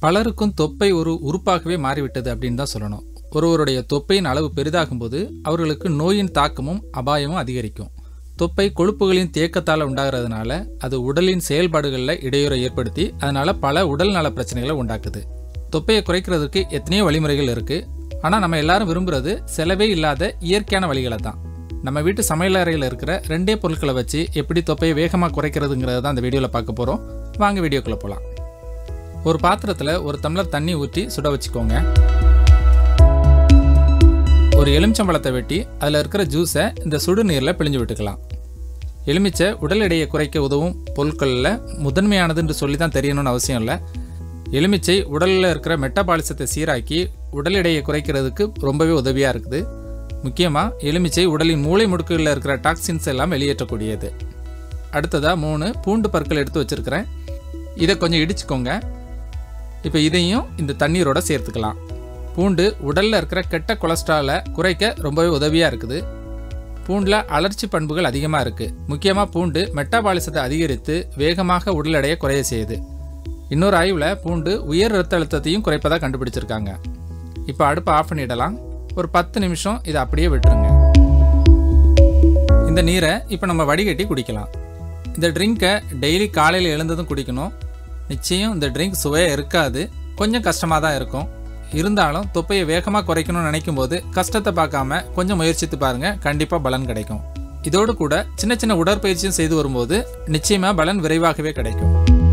பலருக்கும் தொப்பை ஒரு உறுப்பாகவே மாறிவிட்டது அப்படின்னு தான் சொல்லணும் ஒருவருடைய தொப்பையின் அளவு பெரிதாகும்போது அவர்களுக்கு நோயின் தாக்கமும் அபாயமும் அதிகரிக்கும் தொப்பை கொழுப்புகளின் தேக்கத்தால் உண்டாகிறதுனால அது உடலின் செயல்பாடுகளில் இடையூறை ஏற்படுத்தி அதனால பல உடல் நல பிரச்சனைகளை உண்டாக்குது தொப்பையை குறைக்கிறதுக்கு எத்தனையோ வழிமுறைகள் இருக்கு ஆனால் நம்ம எல்லாரும் விரும்புறது செலவே இல்லாத இயற்கையான வழிகளை தான் நம்ம வீட்டு சமையலறையில் இருக்கிற ரெண்டே பொருட்களை வச்சு எப்படி தொப்பையை வேகமாக குறைக்கிறதுங்கிறத தான் அந்த வீடியோவில் பார்க்க போகிறோம் வாங்க வீடியோக்குள்ளே போகலாம் ஒரு பாத்திரத்தில் ஒரு டம்ளர் தண்ணி ஊற்றி சுட வச்சுக்கோங்க ஒரு எலுமிச்சம்பழத்தை வெட்டி அதில் இருக்கிற ஜூஸை இந்த சுடு நீரில் பிழிஞ்சு விட்டுக்கலாம் எலுமிச்சை உடல் எடையை குறைக்க உதவும் பொருட்களில் முதன்மையானதுன்னு சொல்லி தான் தெரியணும்னு அவசியம் இல்லை எலுமிச்சை உடலில் இருக்கிற மெட்டபாலிசத்தை சீராக்கி உடல் எடையை குறைக்கிறதுக்கு ரொம்பவே உதவியாக இருக்குது முக்கியமாக எலுமிச்சை உடலின் மூளை முடுக்குகளில் இருக்கிற டாக்ஸின்ஸ் எல்லாம் வெளியேற்றக்கூடியது அடுத்ததாக மூணு பூண்டு பற்கள் எடுத்து வச்சுருக்கிறேன் இதை கொஞ்சம் இடிச்சுக்கோங்க இப்போ இதையும் இந்த தண்ணீரோட சேர்த்துக்கலாம் பூண்டு உடலில் இருக்கிற கெட்ட கொலஸ்ட்ராலை குறைக்க ரொம்பவே உதவியாக இருக்குது பூண்டில் அலர்ச்சி பண்புகள் அதிகமாக இருக்குது முக்கியமாக பூண்டு மெட்டாபாலிசத்தை அதிகரித்து வேகமாக உடல் எடையை குறைய செய்யுது இன்னொரு ஆய்வில் பூண்டு உயர் ரத்த அழுத்தத்தையும் குறைப்பதாக கண்டுபிடிச்சிருக்காங்க இப்போ அடுப்பை ஆஃப் பண்ணிடலாம் ஒரு பத்து நிமிஷம் இதை அப்படியே விட்டுருங்க இந்த நீரை இப்போ நம்ம வடிகட்டி குடிக்கலாம் இந்த ட்ரிங்கை டெய்லி காலையில் எழுந்ததும் குடிக்கணும் நிச்சயம் இந்த ட்ரிங்க் சுவையாக இருக்காது கொஞ்சம் கஷ்டமாக தான் இருக்கும் இருந்தாலும் தொப்பையை வேகமாக குறைக்கணும்னு நினைக்கும் போது கஷ்டத்தை பார்க்காம கொஞ்சம் முயற்சித்து பாருங்க கண்டிப்பாக பலன் கிடைக்கும் இதோடு கூட சின்ன சின்ன உடற்பயிற்சியும் செய்து வரும்போது நிச்சயமாக பலன் விரைவாகவே கிடைக்கும்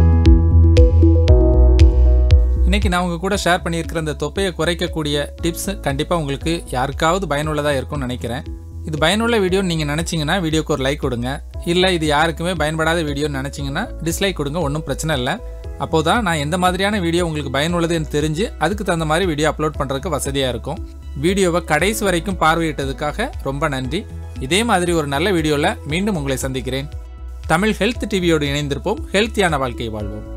இன்னைக்கு நான் உங்க கூட ஷேர் பண்ணியிருக்கிற இந்த தொப்பையை குறைக்கக்கூடிய டிப்ஸ் கண்டிப்பாக உங்களுக்கு யாருக்காவது பயனுள்ளதாக இருக்கும்னு நினைக்கிறேன் இது பயனுள்ள வீடியோன்னு நீங்கள் நினச்சிங்கன்னா வீடியோக்கு ஒரு லைக் கொடுங்க இல்லை இது யாருக்குமே பயன்படாத வீடியோன்னு நினச்சிங்கன்னா டிஸ்லைக் கொடுங்க ஒன்றும் பிரச்சனை இல்லை அப்போது தான் நான் எந்த மாதிரியான வீடியோ உங்களுக்கு பயனுள்ளதுன்னு தெரிஞ்சு அதுக்கு தகுந்த மாதிரி வீடியோ அப்லோட் பண்ணுறதுக்கு வசதியாக இருக்கும் வீடியோவை கடைசி வரைக்கும் பார்வையிட்டதுக்காக ரொம்ப நன்றி இதே மாதிரி ஒரு நல்ல வீடியோவில் மீண்டும் உங்களை சந்திக்கிறேன் தமிழ் ஹெல்த் டிவியோடு இணைந்திருப்போம் ஹெல்த்தியான வாழ்க்கை வாழ்வோம்